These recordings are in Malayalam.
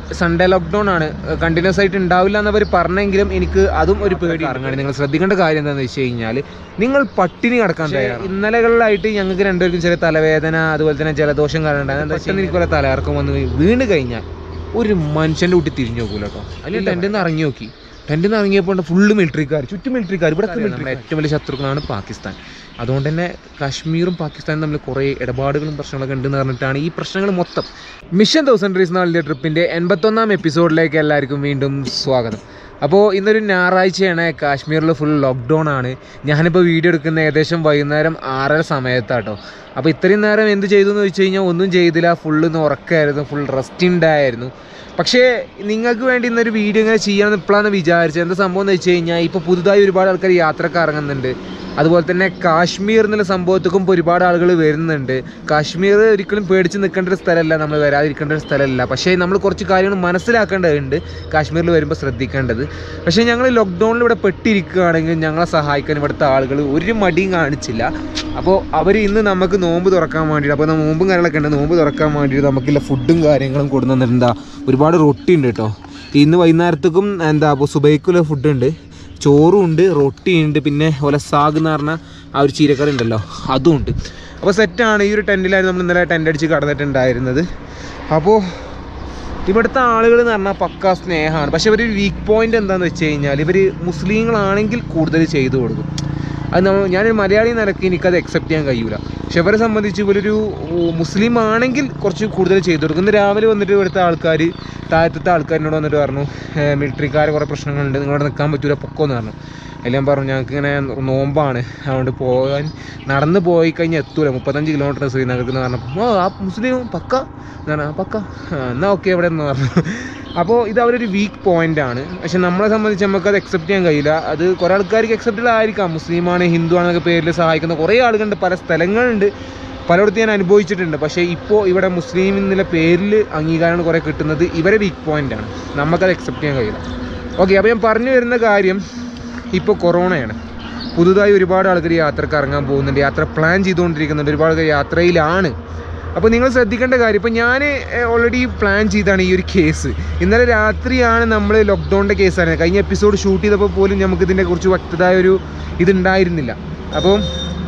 സൺഡേ ലോക്ക്ഡൗൺ ആണ് കണ്ടിന്യൂസ് ആയിട്ട് ഉണ്ടാവില്ല എന്നവർ പറഞ്ഞെങ്കിലും എനിക്ക് അതും ഒരു പേടി ഇറങ്ങാണ് നിങ്ങൾ ശ്രദ്ധിക്കേണ്ട കാര്യം എന്താണെന്ന് വെച്ച് കഴിഞ്ഞാൽ നിങ്ങൾ പട്ടിണി കിടക്കാൻ തയ്യാറാണ് ഇന്നലകളിലായിട്ട് ഞങ്ങൾക്ക് രണ്ടുപേർക്കും ചെറിയ തലവേദന അതുപോലെ തന്നെ ജലദോഷം കാരണം ഉണ്ടായത് എന്താ വെച്ചാൽ എനിക്ക് പോലെ തലയിറക്കം വന്ന് വീണ് കഴിഞ്ഞാൽ ഒരു മനുഷ്യൻ്റെ കൂട്ടി തിരിഞ്ഞു നോക്കൂല കേട്ടോ അല്ലെങ്കിൽ ടെൻറ്റിൽ നിന്ന് ഇറങ്ങി നോക്കി ടെൻറ്റിൽ നിന്ന് ഇറങ്ങിയപ്പോൾ ഫുള്ള് മിലിറ്ററിക്കാർ ചുറ്റും മിലിറ്ററിക്കാർ ഇവിടെ നമ്മുടെ ഏറ്റവും വലിയ ശത്രുക്കളാണ് പാകിസ്ഥാൻ അതുകൊണ്ട് തന്നെ കാശ്മീറും പാകിസ്ഥാനും തമ്മിൽ കുറേ ഇടപാടുകളും പ്രശ്നങ്ങളൊക്കെ ഉണ്ടെന്ന് പറഞ്ഞിട്ടാണ് ഈ പ്രശ്നങ്ങൾ മൊത്തം മിഷൻ തൗസൻഡ് റീസ് നാളിലെ ട്രിപ്പിൻ്റെ എൺപത്തൊന്നാം എപ്പിസോഡിലേക്ക് എല്ലാവർക്കും വീണ്ടും സ്വാഗതം അപ്പോൾ ഇന്നൊരു ഞായറാഴ്ചയാണ് കാശ്മീരിൽ ഫുൾ ലോക്ക്ഡൗൺ ആണ് ഞാനിപ്പോൾ വീഡിയോ എടുക്കുന്ന ഏകദേശം വൈകുന്നേരം ആറര സമയത്താട്ടോ അപ്പോൾ ഇത്രയും നേരം എന്ത് ചെയ്തു എന്ന് വെച്ച് കഴിഞ്ഞാൽ ഒന്നും ചെയ്തില്ല ഫുള്ള് ഇന്ന് ഉറക്കമായിരുന്നു ഫുൾ റെസ്റ്റിംഗ് ആയിരുന്നു പക്ഷേ നിങ്ങൾക്ക് വേണ്ടി ഇന്നൊരു വീഡിയോ ഇങ്ങനെ ചെയ്യണമെന്ന് ഇപ്പോഴാണ് വിചാരിച്ചത് എന്താ സംഭവം എന്ന് വെച്ച് കഴിഞ്ഞാൽ ഇപ്പോൾ പുതുതായി ഒരുപാട് ആൾക്കാർ യാത്രക്ക് ഇറങ്ങുന്നുണ്ട് അതുപോലെ തന്നെ കാശ്മീർ എന്നുള്ള സംഭവത്തേക്കും ഇപ്പോൾ ഒരുപാട് ആളുകൾ വരുന്നുണ്ട് കാശ്മീർ ഒരിക്കലും പേടിച്ച് നിൽക്കേണ്ട ഒരു സ്ഥലമല്ല നമ്മൾ വരാതിരിക്കേണ്ട ഒരു സ്ഥലമല്ല പക്ഷേ നമ്മൾ കുറച്ച് കാര്യങ്ങൾ മനസ്സിലാക്കേണ്ടതുണ്ട് കാശ്മീരിൽ വരുമ്പോൾ ശ്രദ്ധിക്കേണ്ടത് പക്ഷേ ഞങ്ങൾ ലോക്ക്ഡൗണിൽ ഇവിടെ പെട്ടിരിക്കുകയാണെങ്കിൽ ഞങ്ങളെ സഹായിക്കാൻ ഇവിടുത്തെ ആളുകൾ ഒരു മടിയും കാണിച്ചില്ല അപ്പോൾ അവർ ഇന്ന് നമുക്ക് നോമ്പ് തുറക്കാൻ വേണ്ടിയിട്ട് അപ്പോൾ നോമ്പും കാര്യങ്ങളൊക്കെ ഉണ്ട് നോമ്പ് തുറക്കാൻ വേണ്ടിയിട്ട് നമുക്കുള്ള ഫുഡും കാര്യങ്ങളും കൊണ്ടു തന്നിട്ടുണ്ട് എന്താ ഒരുപാട് റൊട്ടി ഉണ്ട് കേട്ടോ ഇന്ന് വൈകുന്നേരത്തേക്കും എന്താ അപ്പോൾ സുബൈക്കുള്ള ഫുഡ് ഉണ്ട് ചോറും ഉണ്ട് റൊട്ടി ഉണ്ട് പിന്നെ ഓല സാഗ് എന്ന് പറഞ്ഞ ആ ഒരു ചീരക്കറി ഉണ്ടല്ലോ അതും ഉണ്ട് അപ്പോൾ സെറ്റാണ് ഈ ഒരു ടെൻറ്റിലായിരുന്നു നമ്മൾ ഇന്നലെ ടെൻ്റ് അടിച്ച് കടന്നിട്ടുണ്ടായിരുന്നത് അപ്പോൾ ഇവിടുത്തെ ആളുകൾ എന്ന് പറഞ്ഞാൽ പക്ക സ്നേഹമാണ് പക്ഷെ ഇവർ വീക്ക് പോയിന്റ് എന്താണെന്ന് വെച്ച് കഴിഞ്ഞാൽ ഇവർ മുസ്ലിങ്ങളാണെങ്കിൽ കൂടുതൽ ചെയ്തു കൊടുക്കും അത് നമ്മൾ ഞാനൊരു മലയാളി നിലയ്ക്ക് എനിക്കത് അക്സെപ്റ്റ് ചെയ്യാൻ കഴിയൂല പക്ഷെ ഇവരെ സംബന്ധിച്ച് ഇവരൊരു മുസ്ലിം ആണെങ്കിൽ കുറച്ച് കൂടുതൽ ചെയ്തു കൊടുക്കും ഇന്ന് രാവിലെ വന്നിട്ട് ഇവിടുത്തെ ആൾക്കാർ താഴത്തെ ആൾക്കാരിനോട് വന്നിട്ട് പറഞ്ഞു മിലിറ്ററിക്കാർ കുറേ പ്രശ്നങ്ങളുണ്ട് നിങ്ങളവിടെ നിൽക്കാൻ പറ്റൂല പൊക്കോന്ന് പറഞ്ഞു എല്ലാം പറഞ്ഞു ഞങ്ങൾക്ക് ഇങ്ങനെ നോമ്പാണ് അതുകൊണ്ട് പോകാൻ നടന്ന് പോയി കഴിഞ്ഞാൽ എത്തൂല മുപ്പത്തഞ്ച് കിലോമീറ്റർ ശ്രീനഗർക്ക് എന്ന് പറഞ്ഞപ്പോൾ ഓ ആ മുസ്ലിം പക്ക എന്നാണ് "ആ, പക്ക ആ, എന്നാ ഓക്കെ എവിടെ എന്ന് പറഞ്ഞു അപ്പോൾ ഇത് അവരൊരു വീക്ക് പോയിന്റ് ആണ് പക്ഷെ നമ്മളെ സംബന്ധിച്ച് നമുക്ക് അത് അക്സെപ്റ്റ് ചെയ്യാൻ കഴിയില്ല അത് കുറേ ആൾക്കാർക്ക് അക്സെപ്റ്റഡ് ആയിരിക്കാം മുസ്ലിമാണ് ഹിന്ദു ആണെന്നൊക്കെ പേരിൽ സഹായിക്കുന്ന കുറേ ആളുകളുണ്ട് പല സ്ഥലങ്ങളുണ്ട് പലയിടത്തും ഞാൻ അനുഭവിച്ചിട്ടുണ്ട് പക്ഷേ ഇപ്പോൾ ഇവിടെ മുസ്ലിം എന്നുള്ള പേരിൽ അംഗീകാരങ്ങൾ കുറേ കിട്ടുന്നത് ഇവരെ വീക്ക് പോയിന്റ് ആണ് നമുക്കത് അക്സെപ്റ്റ് ചെയ്യാൻ കഴിയില്ല ഓക്കെ അപ്പോൾ ഞാൻ പറഞ്ഞു വരുന്ന കാര്യം ഇപ്പോൾ കൊറോണയാണ് പുതുതായി ഒരുപാട് ആൾക്കാർ യാത്രക്ക് ഇറങ്ങാൻ പോകുന്നുണ്ട് യാത്ര പ്ലാൻ ചെയ്തുകൊണ്ടിരിക്കുന്നുണ്ട് ഒരുപാട് ആൾക്കാർ യാത്രയിലാണ് അപ്പോൾ നിങ്ങൾ ശ്രദ്ധിക്കേണ്ട കാര്യം ഇപ്പോൾ ഞാൻ ഓൾറെഡി പ്ലാൻ ചെയ്താണ് ഈ ഒരു കേസ് ഇന്നലെ രാത്രിയാണ് നമ്മൾ ലോക്ക്ഡൗണിൻ്റെ കേസാണ് കഴിഞ്ഞ എപ്പിസോഡ് ഷൂട്ട് ചെയ്തപ്പോൾ പോലും നമുക്ക് ഇതിനെ കുറിച്ച് വ്യക്തതായ ഒരു ഇതുണ്ടായിരുന്നില്ല അപ്പോൾ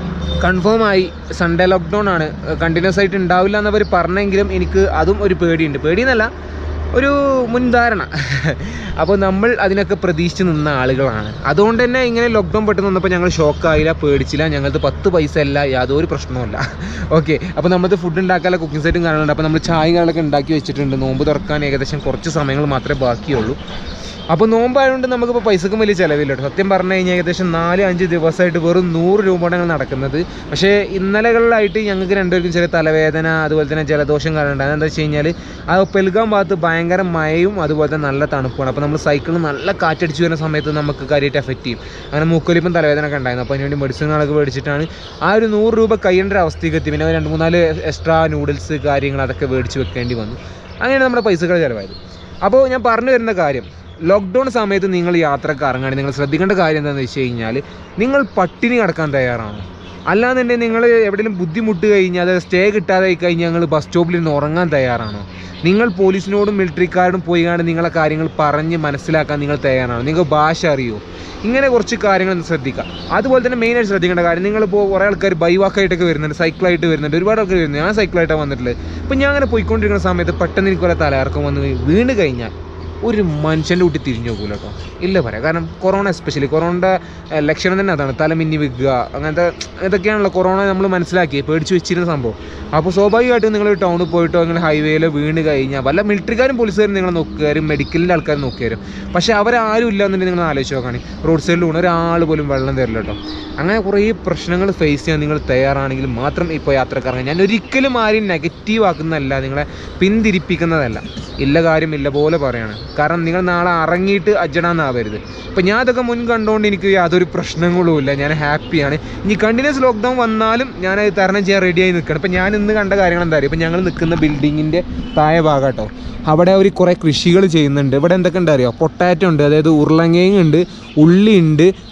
കൺഫേം ആയി സൺഡേ ലോക്ക്ഡൗൺ ആണ് കണ്ടിന്യൂസ് ആയിട്ട് ഉണ്ടാവില്ല എന്നവർ പറഞ്ഞെങ്കിലും എനിക്ക് അതും ഒരു പേടിയുണ്ട് പേടിയെന്നല്ല ഒരു മുൻധാരണ അപ്പോൾ നമ്മൾ അതിനൊക്കെ പ്രതീക്ഷിച്ച് നിന്ന ആളുകളാണ് അതുകൊണ്ട് തന്നെ ഇങ്ങനെ ലോക്ക്ഡൗൺ പെട്ടെന്ന് വന്നപ്പോൾ ഞങ്ങൾ ഷോക്കായില്ല പേടിച്ചില്ല ഞങ്ങൾക്ക് പത്ത് പൈസ അല്ല യാതൊരു പ്രശ്നവുമില്ല ഓക്കെ അപ്പോൾ നമ്മളത് ഫുഡ് ഉണ്ടാക്കാനുള്ള കുക്കിംഗ് സെറ്റും കാര്യങ്ങളുണ്ട് അപ്പോൾ നമ്മൾ ചായയും കാര്യങ്ങളൊക്കെ ഉണ്ടാക്കി വെച്ചിട്ടുണ്ട് നോമ്പ് തുറക്കാൻ ഏകദേശം കുറച്ച് സമയങ്ങൾ മാത്രമേ ബാക്കിയുള്ളൂ അപ്പോൾ നോമ്പായതുകൊണ്ട് നമുക്കിപ്പോൾ പൈസക്കും വലിയ ചിലവില്ല കേട്ടോ സത്യം പറഞ്ഞു കഴിഞ്ഞാൽ ഏകദേശം നാല് അഞ്ച് ദിവസമായിട്ട് വെറും നൂറ് രൂപയാണ് ഞങ്ങൾ നടക്കുന്നത് പക്ഷേ ഇന്നലകളിലായിട്ട് ഞങ്ങൾക്ക് രണ്ടുപേർക്കും ചെറിയ തലവേദന അതുപോലെ തന്നെ ജലദോഷം കാരണം ഉണ്ടായത് എന്താ വെച്ച് കഴിഞ്ഞാൽ ആ പെൽഗാം ഭാഗത്ത് ഭയങ്കര മഴയും അതുപോലെ തന്നെ നല്ല തണുപ്പാണ് അപ്പോൾ നമ്മൾ സൈക്കിളിൽ നല്ല കാറ്റടിച്ച് വരുന്ന സമയത്ത് നമുക്ക് കാര്യമായിട്ട് എഫക്റ്റ് ചെയ്യും അങ്ങനെ മൂക്കൊലിപ്പം തലവേദന ഒക്കെ ഉണ്ടായിരുന്നു അപ്പോൾ അതിനുവേണ്ടി മെഡിസിനുകളൊക്കെ മേടിച്ചിട്ടാണ് ആ ഒരു നൂറ് രൂപ കഴിയേണ്ട ഒരു അവസ്ഥയ്ക്ക് എത്തി പിന്നെ ഒരു രണ്ട് മൂന്നാല് എക്സ്ട്രാ നൂഡിൽസ് കാര്യങ്ങൾ അതൊക്കെ മേടിച്ച് വെക്കേണ്ടി വന്നു അങ്ങനെ നമ്മുടെ പൈസകൾ ചിലവായത് അപ്പോൾ ഞാൻ പറഞ്ഞു വരുന്ന കാര്യം ലോക്ക്ഡൗൺ സമയത്ത് നിങ്ങൾ യാത്രക്ക് ഇറങ്ങുകയാണെങ്കിൽ നിങ്ങൾ ശ്രദ്ധിക്കേണ്ട കാര്യം എന്താണെന്ന് വെച്ച് കഴിഞ്ഞാൽ നിങ്ങൾ പട്ടിണി കിടക്കാൻ തയ്യാറാണോ അല്ലാന്നുണ്ടെങ്കിൽ നിങ്ങൾ എവിടെയെങ്കിലും ബുദ്ധിമുട്ട് കഴിഞ്ഞാൽ അത് സ്റ്റേ കിട്ടാതെ ആയി കഴിഞ്ഞാൽ നിങ്ങൾ ബസ് സ്റ്റോപ്പിൽ നിന്ന് ഉറങ്ങാൻ തയ്യാറാണോ നിങ്ങൾ പോലീസിനോടും മിലിറ്ററിക്കാരോടും പോയി കാണാൻ നിങ്ങളെ കാര്യങ്ങൾ പറഞ്ഞ് മനസ്സിലാക്കാൻ നിങ്ങൾ തയ്യാറാണോ നിങ്ങൾക്ക് ഭാഷ അറിയോ ഇങ്ങനെ കുറച്ച് കാര്യങ്ങൾ ഒന്ന് ശ്രദ്ധിക്കുക അതുപോലെ തന്നെ മെയിനായിട്ട് ശ്രദ്ധിക്കേണ്ട കാര്യം നിങ്ങളിപ്പോൾ കുറേ ആൾക്കാർ ബൈവാക്കായിട്ടൊക്കെ വരുന്നുണ്ട് സൈക്കിളായിട്ട് വരുന്നുണ്ട് ഒരുപാട് ആൾക്കാർ വരുന്നുണ്ട് ഞാൻ സൈക്കിളായിട്ടാണ് വന്നിട്ടുള്ളത് അപ്പോൾ ഞാൻ അങ്ങനെ പോയിക്കൊണ്ടിരിക്കുന്ന സമയത്ത് പെട്ടെന്ന് എനിക്ക് കുറേ തലയിറക്കം വന്ന് വീണ് കഴിഞ്ഞാൽ ഒരു മനുഷ്യൻ്റെ കൂട്ടി തിരിഞ്ഞു നോക്കൂല കേട്ടോ ഇല്ല പറയാം കാരണം കൊറോണ എസ്പെഷ്യലി കൊറോണയുടെ ഏഹ്, ലക്ഷണം തന്നെ അതാണ് തലമിന്നി വെക്കുക അങ്ങനത്തെ ഇതൊക്കെയാണല്ലോ കൊറോണ നമ്മൾ മനസ്സിലാക്കി പേടിച്ച് വെച്ചിരുന്ന സംഭവം അപ്പോൾ സ്വാഭാവികമായിട്ടും നിങ്ങൾ ടൗണിൽ പോയിട്ടോ നിങ്ങൾ ഹൈവേയിൽ വീണ് കഴിഞ്ഞാൽ വല്ല മിലിറ്ററിക്കാരും പോലീസുകാരും നിങ്ങളെ നോക്കുകാരും മെഡിക്കലിൻ്റെ ആൾക്കാരും നോക്കിയാരും പക്ഷേ അവരാരും ഇല്ല എന്നുണ്ടെങ്കിൽ നിങ്ങൾ ആലോചിച്ച് നോക്കുകയാണ് റോഡ് സൈഡിലൂടെ ഒരാൾ പോലും വെള്ളം തരില്ല കേട്ടോ അങ്ങനെ കുറേ പ്രശ്നങ്ങൾ ഫേസ് ചെയ്യാൻ നിങ്ങൾ തയ്യാറാണെങ്കിൽ മാത്രം ഇപ്പോൾ യാത്രക്കാരൻ ഞാൻ ഒരിക്കലും ആരെയും നെഗറ്റീവ് ആക്കുന്നതല്ല നിങ്ങളെ പിന്തിരിപ്പിക്കുന്നതല്ല ഇല്ല കാര്യം ഇല്ല പോലെ പറയാണ് കാരണം നിങ്ങൾ നാളെ ഇറങ്ങിയിട്ട് അജ്ജടാന്നാവരുത് ഇപ്പം ഞാൻ അതൊക്കെ മുൻ കണ്ടുകൊണ്ട് എനിക്ക് യാതൊരു പ്രശ്നങ്ങളും ഇല്ല ഞാൻ ഹാപ്പിയാണ് ഇനി കണ്ടിന്യൂസ് ലോക്ക്ഡൗൺ വന്നാലും ഞാൻ അത് തരണം ചെയ്യാൻ റെഡിയായി നിൽക്കണം ഇപ്പം ഞാൻ ഇന്ന് കണ്ട കാര്യങ്ങൾ എന്താ പറയുക ഇപ്പം ഞങ്ങൾ നിൽക്കുന്ന ബിൽഡിങ്ങിൻ്റെ താഴെ ഭാഗം കേട്ടോ അവിടെ അവർ കുറേ കൃഷികൾ ചെയ്യുന്നുണ്ട് ഇവിടെ എന്തൊക്കെ ഉണ്ട് അറിയോ പൊട്ടാറ്റോ ഉണ്ട് അതായത് ഉരുളങ്ങയും ഉണ്ട് ഉള്ളി ഉണ്ട്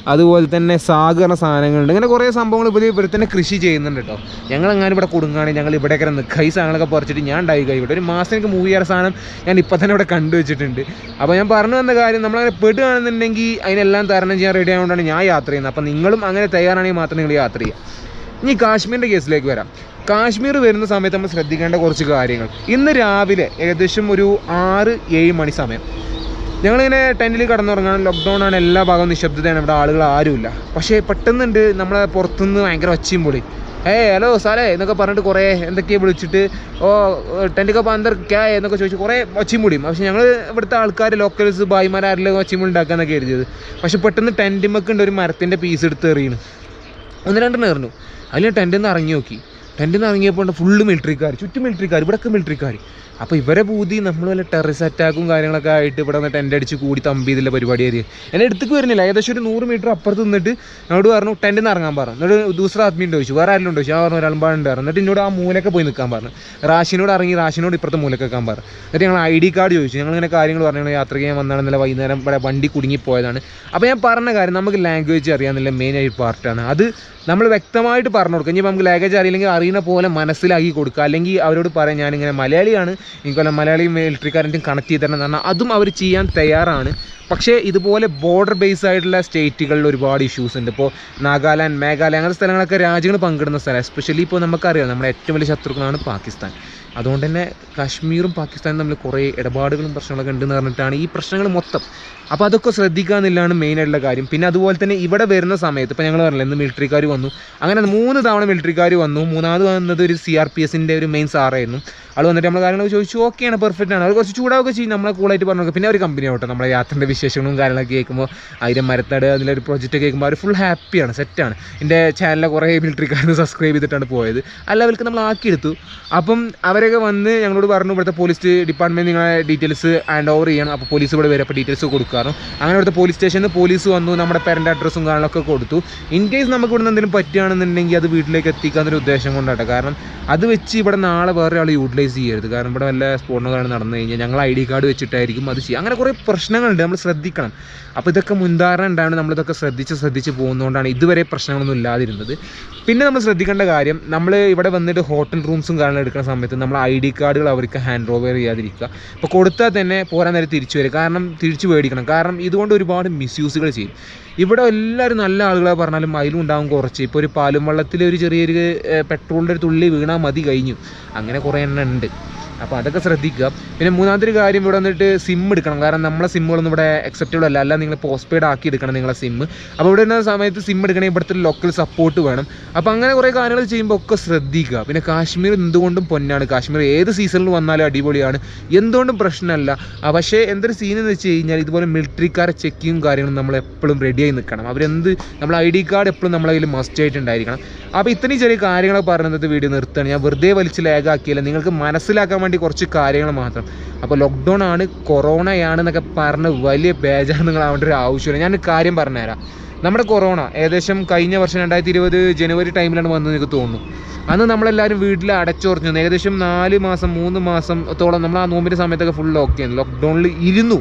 അതുപോലെ തന്നെ സാഗ് പറഞ്ഞ സാധനങ്ങളുണ്ട് ഇങ്ങനെ കുറേ സംഭവങ്ങൾ ഇവർ ഇവിടെ തന്നെ കൃഷി ചെയ്യുന്നുണ്ട് കേട്ടോ ഞങ്ങൾ എങ്ങാനും ഇവിടെ കൊടുങ്ങുകയാണെങ്കിൽ ഞങ്ങൾ ഇവിടെയൊക്കെ നിൽക്കുക ഈ സാധനങ്ങളൊക്കെ പറിച്ചിട്ട് ഞാൻ ഉണ്ടായി കഴിക്കട്ടെ ഒരു മാസം എനിക്ക് മൂവ് ചെയ്യാൻ സാധനം ഞാൻ ഇപ്പം തന്നെ ഇവിടെ കണ്ടു വെച്ചിട്ടുണ്ട് അപ്പോൾ ഞാൻ പറഞ്ഞു വന്ന കാര്യം നമ്മളങ്ങനെ പെടുകയാണെന്നുണ്ടെങ്കിൽ അതിനെല്ലാം തരണം ചെയ്യാൻ റെഡി ആയതുകൊണ്ടാണ് ഞാൻ യാത്ര ചെയ്യുന്നത് അപ്പോൾ നിങ്ങളും അങ്ങനെ തയ്യാറാണെങ്കിൽ മാത്രം നിങ്ങൾ യാത്ര ചെയ്യുക ഇനി കാശ്മീരിൻ്റെ കേസിലേക്ക് വരാം കാശ്മീർ വരുന്ന സമയത്ത് നമ്മൾ ശ്രദ്ധിക്കേണ്ട കുറച്ച് കാര്യങ്ങൾ ഇന്ന് രാവിലെ ഏകദേശം ഒരു ആറ് ഏഴ് മണി സമയം ഞങ്ങളിങ്ങനെ ടെൻറ്റിൽ കിടന്നുറങ്ങാൻ ലോക്ക്ഡൗൺ ആണ് എല്ലാ ഭാഗവും നിശബ്ദതയാണ് ഇവിടെ ആളുകൾ ആരുമില്ല പക്ഷേ പെട്ടെന്നുണ്ട് നമ്മളെ പുറത്തുനിന്ന് ഭയങ്കര ഒച്ചയും പൊളി ഏയ് ഹലോ സാറേ എന്നൊക്കെ പറഞ്ഞിട്ട് കുറേ എന്തൊക്കെയാണ് വിളിച്ചിട്ട് ഓ ടെൻറ്റൊക്കെ അന്തർ ക്യാ എന്നൊക്കെ ചോദിച്ചു കുറേ ഒച്ചയും പൊടിയും പക്ഷേ ഞങ്ങൾ ഇവിടുത്തെ ആൾക്കാർ ലോക്കൽസ് ബായിമാരെല്ലാം ഒച്ചയും പൊടി ഉണ്ടാക്കാന്നൊക്കെ കരുതിയത് പക്ഷേ പെട്ടെന്ന് ടെൻറ്റുമൊക്കെ ഉണ്ട് ഒരു മരത്തിൻ്റെ പീസ് എടുത്ത് എറിയണ് ഒന്ന് രണ്ടെണ്ണം എറിഞ്ഞു അതിൽ ടെൻറ്റിൽ നിന്ന് ഇറങ്ങി നോക്കി ടെൻറ്റിൽ നിന്ന് ഇറങ്ങിയപ്പോൾ ഫുള്ള് മിലിറ്ററിക്കാർ ചുറ്റും മിലിറ്ററിക്കാർ ഇവിടെയൊക്കെ മിലിറ്ററിക്കാർ അപ്പോൾ ഇവരെ പൂതി നമ്മൾ വല്ല ടെററിസ്റ്റ് അറ്റാക്കും കാര്യങ്ങളൊക്കെ ആയിട്ട് ഇവിടെ നിന്ന് ടെൻ്റ് അടിച്ച് കൂടി തമ്പി ഇതിലെ പരിപാടി ആയിരിക്കും എന്നെ എടുത്തേക്ക് വരുന്നില്ല ഏകദേശം ഒരു നൂറ് മീറ്റർ അപ്പുറത്ത് നിന്നിട്ട് എന്നോട് പറഞ്ഞു ടെൻറ്റിൽ നിന്ന് ഇറങ്ങാൻ പറഞ്ഞു എന്നിട്ട് ദൂസറ ആത്മീൻ്റെ ചോദിച്ചു വേറെ ആരെങ്കിലും ചോദിച്ചു ഞാൻ പറഞ്ഞു ഒരാളും പാടുണ്ട് പറഞ്ഞു എന്നിട്ട് എന്നോട് ആ മൂലൊക്കെ പോയി നിൽക്കാൻ പറഞ്ഞു റാഷിനോട് ഇറങ്ങി റാഷിനോട് ഇപ്പുറത്തെ മൂലക്ക് വെക്കാൻ പറഞ്ഞു എന്നിട്ട് ഞങ്ങൾ ഐ ഡി കാർഡ് ചോദിച്ചു ഞങ്ങളിങ്ങനെ കാര്യങ്ങൾ പറഞ്ഞു ഞങ്ങൾ യാത്ര ചെയ്യാൻ വന്നാണ് ഇന്നലെ വൈകുന്നേരം ഇവിടെ വണ്ടി കുടുങ്ങി പോയതാണ് അപ്പോൾ ഞാൻ പറഞ്ഞ കാര്യം നമുക്ക് ലാംഗ്വേജ് അറിയാമെന്നുള്ള മെയിൻ ആയിട്ട് പാർട്ടാണ് അത് നമ്മൾ വ്യക്തമായിട്ട് പറഞ്ഞു കൊടുക്കുക ഇനിയിപ്പോൾ നമുക്ക് ലാംഗ്വേജ് അറിയില്ലെങ്കിൽ അറിയുന്ന പോലെ മനസ്സിലാക്കി കൊടുക്കുക അല്ലെങ്കിൽ അവരോട് പറയാം ഞാനിങ്ങനെ മലയാളിയാണ് എനിക്കൊല്ല മലയാളി മിലിറ്ററിക്കാരൻ്റെയും കണക്ട് ചെയ്ത് തരണം എന്ന് പറഞ്ഞാൽ അതും അവർ ചെയ്യാൻ തയ്യാറാണ് പക്ഷേ ഇതുപോലെ ബോർഡർ ബേസ് ആയിട്ടുള്ള സ്റ്റേറ്റുകളിൽ ഒരുപാട് ഇഷ്യൂസ് ഉണ്ട് ഇപ്പോൾ നാഗാലാൻഡ് മേഘാലയ അങ്ങനത്തെ സ്ഥലങ്ങളൊക്കെ രാജ്യങ്ങൾ പങ്കിടുന്ന സ്ഥലം എസ്പെഷ്യലി ഇപ്പോൾ നമുക്കറിയാം നമ്മുടെ ഏറ്റവും വലിയ ശത്രുക്കളാണ് പാകിസ്ഥാൻ അതുകൊണ്ട് തന്നെ കാശ്മീറും പാകിസ്ഥാനും തമ്മിൽ കുറേ ഇടപാടുകളും പ്രശ്നങ്ങളൊക്കെ ഉണ്ടെന്ന് പറഞ്ഞിട്ടാണ് ഈ പ്രശ്നങ്ങൾ മൊത്തം അപ്പോൾ അതൊക്കെ ശ്രദ്ധിക്കുക എന്നുള്ളതാണ് മെയിൻ ആയിട്ടുള്ള കാര്യം പിന്നെ അതുപോലെ തന്നെ ഇവിടെ വരുന്ന സമയത്ത് ഇപ്പോൾ ഞങ്ങൾ പറഞ്ഞില്ല ഇന്ന് മിലിറ്ററിക്കാർ വന്നു അങ്ങനെ മൂന്ന് തവണ മിലിറ്ററിക്കാർ വന്നു മൂന്നാമത് വന്നത് ഒരു സി ആർ പി എസിൻ്റെ ഒരു മെയിൻ സാറായിരുന്നു ആൾ വന്നിട്ട് നമ്മൾ കാര്യങ്ങളൊക്കെ ചോദിച്ചു ഓക്കെയാണ് പെർഫെക്റ്റ് ആണ് അവർ കുറച്ച് ചൂടാവുക ചെയ്യും നമ്മളെ കൂളായിട്ട് പറഞ്ഞു പിന്നെ ഒരു കമ്പനി ആവട്ടെ നമ്മുടെ യാത്രൻ്റെ വിശേഷങ്ങളും കാര്യങ്ങളൊക്കെ കേൾക്കുമ്പോൾ ആയിരം മരത്തട് അതിലൊരു പ്രൊജക്റ്റ് കേൾക്കുമ്പോൾ അവർ ഫുൾ ഹാപ്പിയാണ് സെറ്റാണ് എൻ്റെ ചാനലിലെ കുറേ മിലിറ്ററിക്കാർ സബ്സ്ക്രൈബ് ചെയ്തിട്ടാണ് പോയത് അല്ല അവർക്ക് നമ്മൾ ആക്കിയെടുത്തു അപ്പം അവരൊക്കെ വന്ന് ഞങ്ങളോട് പറഞ്ഞു ഇവിടുത്തെ പോലീസ് ഡിപ്പാർട്ട്മെൻറ്റ് നിങ്ങളെ ഡീറ്റെയിൽസ് ഹാൻഡ് ഓവർ ചെയ്യണം അപ്പോൾ പോലീസ് ഇവിടെ വരും അപ്പോൾ ഡീറ്റെയിൽസ് കൊടുക്കാറും അങ്ങനെ ഇവിടുത്തെ പോലീസ് സ്റ്റേഷനിൽ പോലീസ് വന്നു നമ്മുടെ പേരൻ്റ് അഡ്രസ്സും കാര്യങ്ങളൊക്കെ കൊടുത്തു ഇൻ കേസ് നമുക്ക് ഇവിടെ നിന്ന് എന്തെങ്കിലും പറ്റുകയാണെന്നുണ്ടെങ്കിൽ അത് വീട്ടിലേക്ക് എത്തിക്കാന്നൊരു ഉദ്ദേശം കൊണ്ടാട്ടെ കാരണം അത് വെച്ച് ഇവിടെ നാളെ വേറെ ആൾ യൂട്ടിലൈസ് ചെയ്യരുത് കാരണം ഇവിടെ വല്ല സ്ഫോടനങ്ങളും നടന്നു കഴിഞ്ഞാൽ ഞങ്ങൾ ഐ ഡി കാർഡ് വെച്ചിട്ടായിരിക്കും അത് ചെയ്യുക അങ്ങനെ കുറേ പ്രശ്നങ്ങളുണ്ട് നമ്മൾ ശ്രദ്ധിക്കണം അപ്പോൾ ഇതൊക്കെ മുൻധാരണ ഉണ്ടാണ് നമ്മളിതൊക്കെ ശ്രദ്ധിച്ച് ശ്രദ്ധിച്ച് പോകുന്നതുകൊണ്ടാണ് ഇതുവരെ പ്രശ്നങ്ങളൊന്നും ഇല്ലാതിരുന്നത് പിന്നെ നമ്മൾ ശ്രദ്ധിക്കേണ്ട കാര്യം നമ്മൾ ഇവിടെ വന്നിട്ട് ഹോട്ടൽ റൂംസും കാര്യങ്ങളും എടുക്കുന്ന സമയത്ത് നമ്മൾ ഐ ഡി കാർഡുകൾ അവർക്ക് ഹാൻഡ് ഓവർ ചെയ്യാതിരിക്കുക അപ്പോൾ കൊടുത്താൽ തന്നെ പോരാൻ നേരം തിരിച്ചു വരും കാരണം തിരിച്ചു മേടിക്കണം കാരണം ഇതുകൊണ്ട് ഒരുപാട് മിസ്യൂസുകൾ ചെയ്യും ഇവിടെ എല്ലാവരും നല്ല ആളുകളെ പറഞ്ഞാലും അതിലും ഉണ്ടാവും കുറച്ച് ഇപ്പോൾ ഒരു പാലും വെള്ളത്തിൽ ഒരു ചെറിയൊരു പെട്രോളിൻ്റെ ഒരു തുള്ളി വീണാൽ മതി കഴിഞ്ഞു അങ്ങനെ കുറേ എണ്ണം ഉണ്ട് അപ്പോൾ അതൊക്കെ ശ്രദ്ധിക്കുക പിന്നെ മൂന്നാമത്തെ ഒരു കാര്യം ഇവിടെ വന്നിട്ട് സിം എടുക്കണം കാരണം നമ്മളെ സിമ്മുകളൊന്നും ഇവിടെ അക്സെപ്റ്റബിൾ അല്ല അല്ല നിങ്ങൾ പോസ്റ്റ് പെയ്ഡ് ആക്കി എടുക്കണം നിങ്ങളെ സിം അപ്പോൾ ഇവിടെ വരുന്ന സമയത്ത് സിം എടുക്കണമെങ്കിൽ ഇവിടുത്തെ ലോക്കൽ സപ്പോർട്ട് വേണം അപ്പോൾ അങ്ങനെ കുറേ കാര്യങ്ങൾ ചെയ്യുമ്പോൾ ഒക്കെ ശ്രദ്ധിക്കുക പിന്നെ കാശ്മീർ എന്തുകൊണ്ടും പൊന്നാണ് കാശ്മീർ ഏത് സീസണിൽ വന്നാലും അടിപൊളിയാണ് എന്തുകൊണ്ടും പ്രശ്നമല്ല ആ, പക്ഷേ എന്തൊരു സീൻ എന്ന് വെച്ച് കഴിഞ്ഞാൽ ഇതുപോലെ മിലിറ്ററിക്കാരെ ചെക്കിങ്ങും കാര്യങ്ങളും നമ്മൾ എപ്പോഴും റെഡിയായി നിൽക്കണം അവരെന്ത് നമ്മൾ ഐ ഡി കാർഡ് എപ്പോഴും നമ്മളെ കയ്യിൽ മസ്റ്റ് ആയിട്ട് ഉണ്ടായിരിക്കണം അപ്പോൾ ഇത്രയും ചെറിയ കാര്യങ്ങൾ പറയുന്നത് വീഡിയോ നിർത്തുകയാണ് ഞാൻ വെറുതെ വലിച്ച് ലാഗാക്കിയില്ല നിങ്ങൾക്ക് മനസ്സിലാക്കാൻ വേണ്ടി കുറച്ച് കാര്യങ്ങൾ മാത്രം അപ്പോൾ ലോക്ക്ഡൗൺ ആണ് കൊറോണയാണ് എന്നൊക്കെ പറഞ്ഞ് വലിയ ബേജാർ നിങ്ങൾ ആവേണ്ട ഒരു ആവശ്യമില്ല ഞാൻ ഒരു കാര്യം പറഞ്ഞുതരാം നമ്മുടെ കൊറോണ ഏകദേശം കഴിഞ്ഞ വർഷം രണ്ടായിരത്തി ഇരുപത് ജനുവരി ടൈമിലാണ് വന്നത് എനിക്ക് തോന്നുന്നു അന്ന് നമ്മളെല്ലാവരും വീട്ടിൽ അടച്ചുറഞ്ഞു ഏകദേശം നാല് മാസം മൂന്ന് മാസത്തോളം നമ്മൾ ആ നോമ്പിൻ്റെ സമയത്തൊക്കെ ഫുൾ ലോക്ക് ലോക്ക്ഡൗണിൽ ഇരുന്നു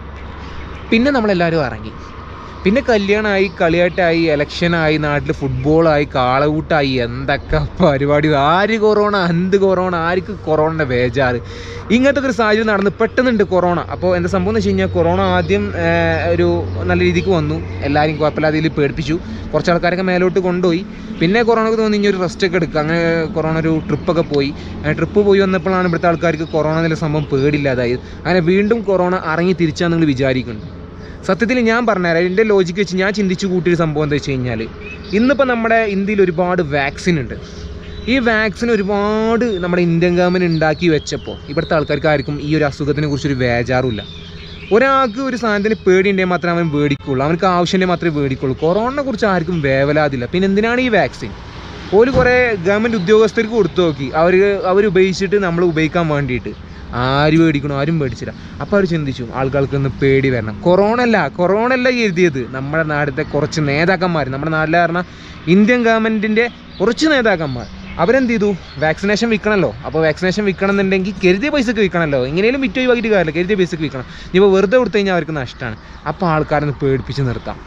പിന്നെ നമ്മളെല്ലാവരും ഇറങ്ങി പിന്നെ കല്യാണമായി കളിയാട്ടായി ഇലക്ഷനായി നാട്ടിൽ ഫുട്ബോളായി കാളകൂട്ടായി എന്തൊക്കെ പരിപാടി ആര് കൊറോണ എന്ത് കൊറോണ ആർക്ക് കൊറോണയുടെ ബേജാറ് ഇങ്ങനത്തെ ഒരു സാഹചര്യം നടന്ന് പെട്ടെന്നുണ്ട് കൊറോണ അപ്പോൾ എന്താ സംഭവം എന്ന് വെച്ച് കഴിഞ്ഞാൽ കൊറോണ ആദ്യം ആ, ഒരു നല്ല രീതിക്ക് വന്നു എല്ലാവരും കുഴപ്പമില്ലാതെ ഇതിൽ പേടിപ്പിച്ചു കുറച്ച് ആൾക്കാരൊക്കെ മേലോട്ട് കൊണ്ടുപോയി പിന്നെ കൊറോണക്ക് തോന്നി ഇനി ഒരു റെസ്റ്റ് ഒക്കെ എടുക്കുക അങ്ങനെ കൊറോണ ഒരു ട്രിപ്പൊക്കെ പോയി ട്രിപ്പ് പോയി വന്നപ്പോഴാണ് ഇവിടുത്തെ ആൾക്കാർക്ക് കൊറോണ എന്നുള്ള സംഭവം പേടിയില്ലാതായത് അങ്ങനെ വീണ്ടും കൊറോണ ഇറങ്ങി തിരിച്ചാൽ നിങ്ങൾ വിചാരിക്കുന്നുണ്ട് സത്യത്തിൽ ഞാൻ പറഞ്ഞുതരാം എൻ്റെ ലോജിക്ക് വെച്ച് ഞാൻ ചിന്തിച്ച് കൂട്ടിയൊരു സംഭവം എന്താ വെച്ച് കഴിഞ്ഞാൽ ഇന്നിപ്പോൾ നമ്മുടെ ഇന്ത്യയിൽ ഒരുപാട് വാക്സിൻ ഉണ്ട് ഈ വാക്സിൻ ഒരുപാട് നമ്മുടെ ഇന്ത്യൻ ഗവൺമെൻറ് ഉണ്ടാക്കി വെച്ചപ്പോൾ ഇവിടുത്തെ ആൾക്കാർക്ക് ആർക്കും ഈ ഒരു അസുഖത്തിനെ കുറിച്ചൊരു വേജാറുമില്ല ഒരാൾക്ക് ഒരു സാധനത്തിന് പേടിയുണ്ടെങ്കിൽ മാത്രമേ അവൻ മേടിക്കുള്ളൂ അവനക്ക് ആവശ്യമുണ്ടെങ്കിൽ മാത്രമേ മേടിക്കുള്ളൂ കൊറോണയെ കുറിച്ച് ആർക്കും വേവലാതില്ല പിന്നെ എന്തിനാണ് ഈ വാക്സിൻ ഓല് കുറേ ഗവൺമെൻറ് ഉദ്യോഗസ്ഥർക്ക് കൊടുത്തു നോക്കി അവർ അവർ ഉപയോഗിച്ചിട്ട് നമ്മൾ ഉപയോഗിക്കാൻ വേണ്ടിയിട്ട് ആര് മേടിക്കണോ ആരും മേടിച്ചില്ല അപ്പോൾ അവർ ചിന്തിച്ചു ആൾക്കാർക്കൊന്ന് പേടി വരണം കൊറോണ അല്ല കൊറോണ അല്ല എഴുതിയത് നമ്മുടെ നാട്ടിലത്തെ കുറച്ച് നേതാക്കന്മാർ നമ്മുടെ നാട്ടിലെ പറഞ്ഞാൽ ഇന്ത്യൻ ഗവൺമെൻറ്റിൻ്റെ കുറച്ച് നേതാക്കന്മാർ അവരെന്ത് ചെയ്തു വാക്സിനേഷൻ വിൽക്കണമല്ലോ അപ്പോൾ വാക്സിനേഷൻ വിൽക്കണം എന്നുണ്ടെങ്കിൽ കരുതിയ പൈസക്ക് വിൽക്കണമല്ലോ എങ്ങനെയും വിറ്റ് ഒഴിവാക്കിയിട്ട് കാര്യമില്ല കരുതിയ പൈസക്ക് വിൽക്കണം ഇനിയിപ്പോൾ വെറുതെ കൊടുത്തു കഴിഞ്ഞാൽ അവർക്ക് നഷ്ടമാണ് അപ്പോൾ ആൾക്കാരൊന്ന് പേടിപ്പിച്ച് നിർത്താം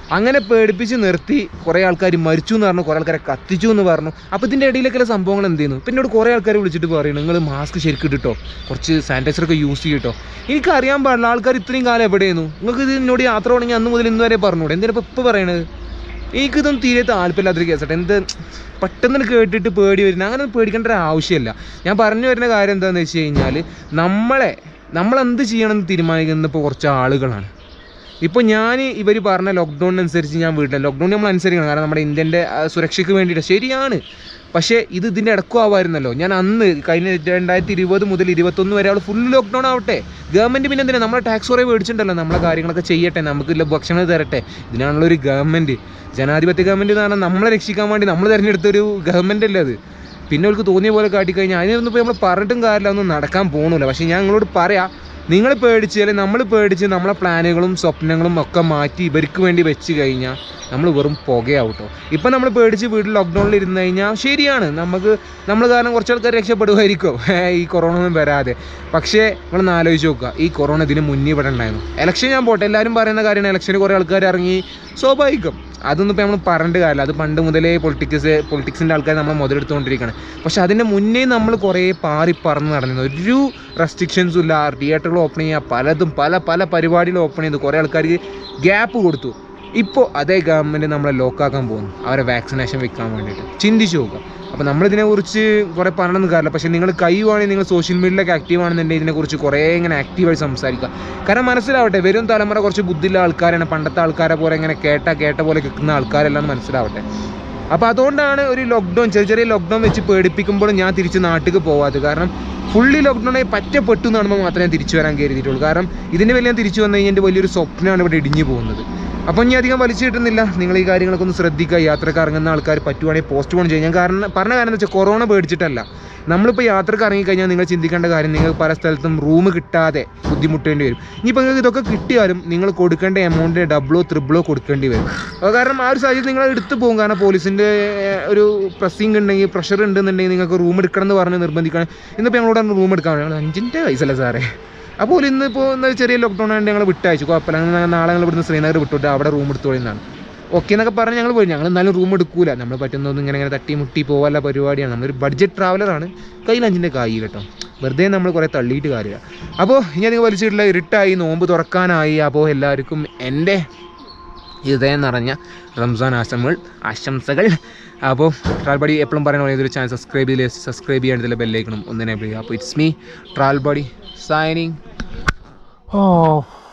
അങ്ങനെ പേടിപ്പിച്ച് നിർത്തി കുറേ ആൾക്കാർ മരിച്ചു എന്ന് പറഞ്ഞു കുറേ ആൾക്കാരെ കത്തിച്ചു എന്ന് പറഞ്ഞു അപ്പോൾ ഇതിൻ്റെ ഇടയിലൊക്കെ സംഭവങ്ങൾ എന്ത് ചെയ്യുന്നു പിന്നെ എന്നോട് കുറേ ആൾക്കാർ വിളിച്ചിട്ട് പറയും നിങ്ങൾ മാസ്ക് ശരിക്കും ഇട്ടോ കുറച്ച് സാനിറ്റൈസർ ഒക്കെ യൂസ് ചെയ്യട്ടോ എനിക്ക് അറിയാൻ പാടില്ല ആൾക്കാർ ഇത്രയും കാലം എവിടെയായിരുന്നു നിങ്ങൾക്ക് ഇത് എന്നോട് യാത്ര തുടങ്ങി അന്ന് മുതൽ ഇന്ന് വരെ പറഞ്ഞൂടെ എന്തിനാ ഇപ്പോൾ ഇപ്പോൾ പറയണത് എനിക്കിതൊന്നും തീരെ താല്പര്യമില്ലാത്തൊരു കേസാട്ടെ എന്ത് പെട്ടെന്ന് കേട്ടിട്ട് പേടി വരുന്ന അങ്ങനെ ഒന്നും പേടിക്കേണ്ട ഒരു ആവശ്യമില്ല ഞാൻ പറഞ്ഞു വരുന്ന കാര്യം എന്താണെന്ന് വെച്ച് കഴിഞ്ഞാൽ നമ്മളെ നമ്മളെന്ത് ചെയ്യണമെന്ന് തീരുമാനിക്കുന്നത് ഇപ്പോൾ കുറച്ച് ആളുകളാണ് ഇപ്പോൾ ഞാൻ ഇവർ പറഞ്ഞ ലോക്ക്ഡൗണിനനുസരിച്ച് ഞാൻ വീട്ടിൽ ലോക്ക്ഡൗൺ നമ്മൾ അനുസരിക്കണം കാരണം നമ്മുടെ ഇന്ത്യൻ്റെ ആ, സുരക്ഷയ്ക്ക് വേണ്ടിയിട്ട് ശരിയാണ് പക്ഷേ ഇത് ഇതിൻ്റെ ഇടക്കും ആവായിരുന്നല്ലോ ഞാൻ അന്ന് കഴിഞ്ഞ രണ്ടായിരത്തി ഇരുപത് മുതൽ ഇരുപത്തൊന്ന് വരെ അവൾ ഫുൾ ലോക്ക്ഡൗൺ ആവട്ടെ ഗവൺമെൻറ് പിന്നെ എന്തിനാ നമ്മളെ ടാക്സ് കുറേ മേടിച്ചിട്ടുണ്ടല്ലോ നമ്മളെ കാര്യങ്ങളൊക്കെ ചെയ്യട്ടെ നമുക്ക് ഭക്ഷണം തരട്ടെ ഇതിനാണല്ലോ ഒരു ഗവൺമെൻറ് ജനാധിപത്യ ഗവൺമെൻറ് എന്ന് പറഞ്ഞാൽ നമ്മളെ രക്ഷിക്കാൻ വേണ്ടി നമ്മൾ തിരഞ്ഞെടുത്തൊരു ഗവൺമെൻറ് അല്ലേ അത് പിന്നെ അവർക്ക് തോന്നിയ പോലെ കാട്ടിക്കഴിഞ്ഞാൽ അതിനൊന്നും ഇപ്പോൾ നമ്മൾ പറഞ്ഞിട്ടും കാര്യമില്ല ഒന്നും നടക്കാൻ പോകുന്നില്ല പക്ഷേ ഞാൻ നിങ്ങളോട് പറയാം നിങ്ങൾ പേടിച്ച് അല്ലെങ്കിൽ നമ്മൾ പേടിച്ച് നമ്മളെ പ്ലാനുകളും സ്വപ്നങ്ങളും ഒക്കെ മാറ്റി ഇവർക്ക് വേണ്ടി വെച്ച് കഴിഞ്ഞാൽ നമ്മൾ വെറും പുകയാവും കേട്ടോ ഇപ്പം നമ്മൾ പേടിച്ച് വീട്ടിൽ ലോക്ക്ഡൗണിൽ ഇരുന്ന് കഴിഞ്ഞാൽ ശരിയാണ് നമുക്ക് നമ്മൾ കാരണം കുറച്ച് ആൾക്കാർ രക്ഷപ്പെടുമായിരിക്കും ഈ കൊറോണ ഒന്നും വരാതെ പക്ഷേ നിങ്ങളൊന്ന് ആലോചിച്ച് നോക്കുക ഈ കൊറോണ ഇതിന് മുന്നേ ഇവിടെ ഉണ്ടായിരുന്നു ഇലക്ഷൻ ഞാൻ പോട്ടെ എല്ലാവരും പറയുന്ന കാര്യമാണ് ഇലക്ഷന് കുറേ ആൾക്കാർ ഇറങ്ങി സ്വാഭാവികം അതൊന്നും ഇപ്പോൾ നമ്മൾ പറഞ്ഞിട്ട് കാര്യമില്ല അത് പണ്ട് മുതലേ പൊളിറ്റിക്സ് പൊളിറ്റിക്സിൻ്റെ ആൾക്കാർ നമ്മൾ മുതലെടുത്തുകൊണ്ടിരിക്കുകയാണ് പക്ഷെ അതിൻ്റെ മുന്നേ നമ്മൾ കുറേ പാറി പറന്ന് നടന്നിരുന്നു ഒരു റെസ്ട്രിക്ഷൻസും ഇല്ല തിയേറ്ററുകൾ ഓപ്പൺ ചെയ്യുക പലതും പല പല പരിപാടികൾ ഓപ്പൺ ചെയ്തു കുറേ ആൾക്കാർക്ക് ഗ്യാപ്പ് കൊടുത്തു ഇപ്പോൾ അതേ ഗവൺമെൻറ് നമ്മളെ ലോക്കാക്കാൻ പോകുന്നു അവരെ വാക്സിനേഷൻ വെക്കാൻ വേണ്ടിയിട്ട് ചിന്തിച്ച് നോക്കുക അപ്പോൾ നമ്മളിതിനെക്കുറിച്ച് കുറേ പറയണമെന്ന് കാര്യമില്ല പക്ഷേ നിങ്ങൾ കഴിയുവാണെങ്കിൽ നിങ്ങൾ സോഷ്യൽ മീഡിയയിലൊക്കെ ആക്റ്റീവ് ആണെന്നുണ്ടെങ്കിൽ ഇതിനെക്കുറിച്ച് കുറേ ഇങ്ങനെ ആക്റ്റീവായി സംസാരിക്കുക കാരണം മനസ്സിലാവട്ടെ വരും തലമുറ കുറച്ച് ബുദ്ധിയുള്ള ആൾക്കാരാണ് പണ്ടത്തെ ആൾക്കാരെ പോലെ ഇങ്ങനെ കേട്ട കേട്ട പോലെ കേൾക്കുന്ന ആൾക്കാരെല്ലാം എന്ന് മനസ്സിലാവട്ടെ അപ്പോൾ അതുകൊണ്ടാണ് ഒരു ലോക്ക്ഡൗൺ ചെറിയ ചെറിയ ലോക്ക്ഡൗൺ വെച്ച് പേടിപ്പിക്കുമ്പോൾ ഞാൻ തിരിച്ച് നാട്ടിലേക്ക് പോകാത്തത് കാരണം ഫുള്ളി ലോക്ക്ഡൗണായി പറ്റപ്പെട്ടു എന്ന് കാണുമ്പോൾ മാത്രമേ തിരിച്ചു വരാൻ കരുതിയിട്ടുള്ളൂ കാരണം ഇതിന് വലിയ തിരിച്ചു വന്നു കഴിഞ്ഞാൽ എൻ്റെ വലിയൊരു സ്വപ്നമാണ് ഇവിടെ ഇടിഞ്ഞു പോകുന്നത് അപ്പോൾ ഇനി അധികം വലിച്ചു കിട്ടുന്നില്ല നിങ്ങൾ ഈ കാര്യങ്ങളൊക്കെ ഒന്ന് ശ്രദ്ധിക്കുക യാത്രക്ക് ഇറങ്ങുന്ന ആൾക്കാർ പറ്റുവാണെങ്കിൽ പോസ്റ്റ് പോൺ ചെയ്യാം ഞാൻ കാരണം പറഞ്ഞ കാര്യം എന്ന് വെച്ചാൽ കൊറോണ പേടിച്ചിട്ടല്ല നമ്മളിപ്പോൾ യാത്രക്ക് ഇറങ്ങിക്കഴിഞ്ഞാൽ നിങ്ങൾ ചിന്തിക്കേണ്ട കാര്യം നിങ്ങൾ പല സ്ഥലത്തും റൂം കിട്ടാതെ ബുദ്ധിമുട്ടേണ്ടി വരും ഇനിയിപ്പോൾ നിങ്ങൾക്ക് ഇതൊക്കെ കിട്ടിയാലും നിങ്ങൾ കൊടുക്കേണ്ട എമൗണ്ട് ഡബിളോ ത്രിബിളോ കൊടുക്കേണ്ടി വരും അത് കാരണം ആ ഒരു സാഹചര്യത്തിൽ നിങ്ങൾ എടുത്തു പോകും കാരണം പോലീസിൻ്റെ ഒരു പ്രസ്സിങ് ഉണ്ടെങ്കിൽ പ്രഷർ ഉണ്ടെന്നുണ്ടെങ്കിൽ നിങ്ങൾക്ക് റൂം എടുക്കണം എന്ന് പറഞ്ഞ് നിർബന്ധിക്കണം ഇന്നിപ്പോൾ ഞങ്ങളോട് റൂം എടുക്കാൻ ഞങ്ങൾ അഞ്ചിൻ്റെ പൈസ സാറേ അപ്പോൾ ഇന്നിപ്പോൾ ഇന്ന് ചെറിയ ലോക്ക്ഡൗൺ ആയിട്ട് ഞങ്ങൾ വിട്ടയച്ചു കുഴപ്പമില്ല ഞങ്ങൾ നാളെ ഞങ്ങൾ ഇവിടുന്ന് ശ്രീനഗർ വിട്ടിട്ട് അവിടെ റൂം എടുത്തോളിന്നാണ് ഓക്കെ എന്നൊക്കെ പറഞ്ഞ് ഞങ്ങൾ പോയി ഞങ്ങൾ എന്നാലും റൂം എടുക്കൂല നമ്മൾ പറ്റുന്നതൊന്നും ഇങ്ങനെ ഇങ്ങനെ തട്ടി മുട്ടി പോകാനുള്ള പരിപാടിയാണ് നമ്മളൊരു ബഡ്ജറ്റ് ട്രാവലറാണ് കയ്യിൽ അഞ്ചിൻ്റെ കായി കേട്ടോ വെറുതെ നമ്മൾ കുറേ തള്ളിയിട്ട് കാര്യമില്ല അപ്പോൾ ഇനി അധികം വലിച്ചിട്ടില്ല ഇരുട്ടായി നോമ്പ് തുറക്കാനായി അപ്പോൾ എല്ലാവർക്കും എൻ്റെ ഹൃദയം നിറഞ്ഞ റംസാൻ ആശംസകൾ ആശംസകൾ അപ്പോൾ ട്രാൽബഡി എപ്പോഴും പറയുന്ന പോലെ ഇതൊരു ചാനൽ സബ്സ്ക്രൈബ് ചെയ്ത് സബ്സ്ക്രൈബ് ചെയ്യാൻ ഇതിൽ ബെല്ലൈക്കണം ഒന്നിനെ അപ്പോൾ ഇറ്റ്സ് മീ ട്രാൽബഡി സൈനിങ് ഓ